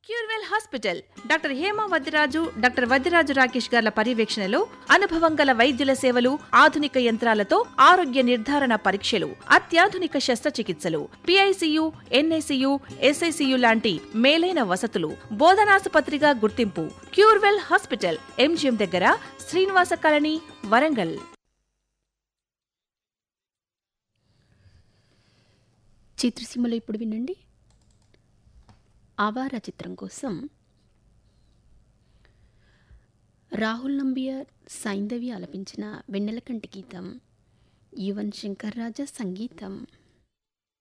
Curewell hospital doctor Hema Vaddiraju doctor Vaddiraju Rakesh గార్ల పర్యవేక్షణలో అనుభవం గల వైద్యుల సేవలు ఆధునిక యంత్రాలతో ఆరోగ్య నిర్ధారణ పరీక్షలు అత్యాధునిక శస్త్రచికిత్సలు పిఐసియు ఎన్ఐసియు ఎస్ఐసియు లాంటి మేలైన వసతులు బోధనాసుపత్రిగా గుర్తింపు క్యూర్వెల్ హాస్పిటల్ ఎంజిఎం దగ్గర శ్రీనివాస కాలనీ వరంగల్ చిత్రసీమలో ఇప్పుడు వినండి ఆవార చిత్రం కోసం రాహుల్ నంబియర్ సైంధవి ఆలపించిన వెన్నెలకంటి గీతం యువన్ శంకర్ రాజా సంగీతం